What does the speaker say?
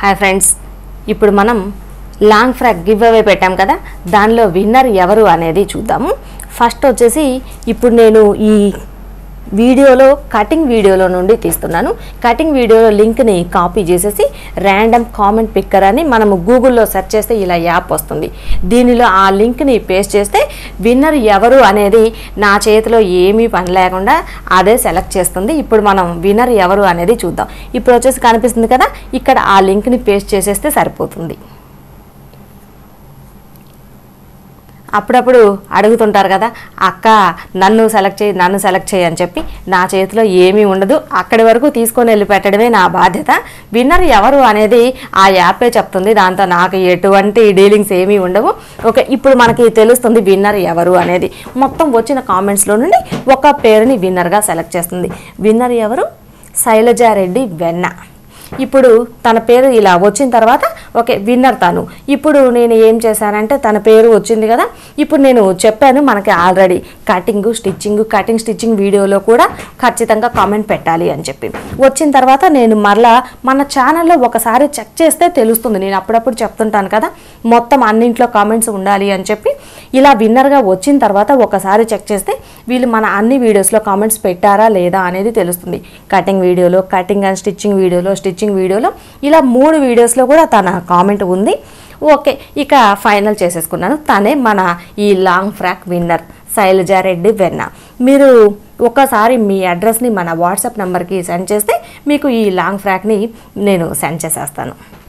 hi friends ఇప్పుడు మనం long frock give away పెట్టాం కదా దానిలో విన్నర్ ఎవరు అనేది చూద్దాము ఫస్ట్ వచ్చేసి ఇప్పుడు నేను ఈ వీడియోలో కటింగ్ వీడియోలో నుండి తీస్తున్నాను కటింగ్ వీడియోలో లింక్ని కాపీ చేసేసి ర్యాండమ్ కామెంట్ పిక్కర్ అని మనము గూగుల్లో సెర్చ్ చేస్తే ఇలా యాప్ వస్తుంది దీనిలో ఆ లింక్ని పేస్ట్ చేస్తే విన్నర్ ఎవరు అనేది నా చేతిలో ఏమీ పని లేకుండా అదే సెలెక్ట్ చేస్తుంది ఇప్పుడు మనం విన్నర్ ఎవరు అనేది చూద్దాం ఇప్పుడు వచ్చేసి కనిపిస్తుంది కదా ఇక్కడ ఆ లింక్ని పేస్ట్ చేసేస్తే సరిపోతుంది అప్పుడప్పుడు అడుగుతుంటారు కదా అక్క నన్ను సెలెక్ట్ చేయి నన్ను సెలెక్ట్ చేయి అని చెప్పి నా చేతిలో ఏమీ ఉండదు అక్కడి వరకు తీసుకొని వెళ్ళి పెట్టడమే నా బాధ్యత విన్నర్ ఎవరు అనేది ఆ యాపే చెప్తుంది దాంతో నాకు ఎటువంటి డీలింగ్స్ ఏమీ ఉండవు ఓకే ఇప్పుడు మనకి తెలుస్తుంది విన్నర్ ఎవరు అనేది మొత్తం వచ్చిన కామెంట్స్లో నుండి ఒక పేరుని విన్నర్గా సెలెక్ట్ చేస్తుంది విన్నర్ ఎవరు శైలజారెడ్డి వెన్న ఇప్పుడు తన పేరు ఇలా వచ్చిన తర్వాత ఓకే విన్నర్ తను ఇప్పుడు నేను ఏం చేశానంటే తన పేరు వచ్చింది కదా ఇప్పుడు నేను చెప్పాను మనకి already cutting stitching cutting stitching వీడియోలో కూడా ఖచ్చితంగా కామెంట్ పెట్టాలి అని చెప్పి వచ్చిన తర్వాత నేను మరలా మన ఛానల్లో ఒకసారి చెక్ చేస్తే తెలుస్తుంది నేను అప్పుడప్పుడు చెప్తుంటాను కదా మొత్తం అన్నింట్లో కామెంట్స్ ఉండాలి అని చెప్పి ఇలా విన్నర్గా వచ్చిన తర్వాత ఒకసారి చెక్ చేస్తే వీళ్ళు మన అన్ని వీడియోస్లో కామెంట్స్ పెట్టారా లేదా అనేది తెలుస్తుంది కటింగ్ వీడియోలో కటింగ్ అండ్ స్టిచ్చింగ్ వీడియోలో స్టిచ్చింగ్ వీడియోలో ఇలా మూడు వీడియోస్లో కూడా తన కామెంట్ ఉంది ఓకే ఇక ఫైనల్ చేసేసుకున్నాను తనే మన ఈ లాంగ్ ఫ్రాక్ విన్నర్ శైలజారెడ్డి వెన్న మీరు ఒకసారి మీ అడ్రస్ని మన వాట్సాప్ నెంబర్కి సెండ్ చేస్తే మీకు ఈ లాంగ్ ఫ్రాక్ని నేను సెండ్ చేసేస్తాను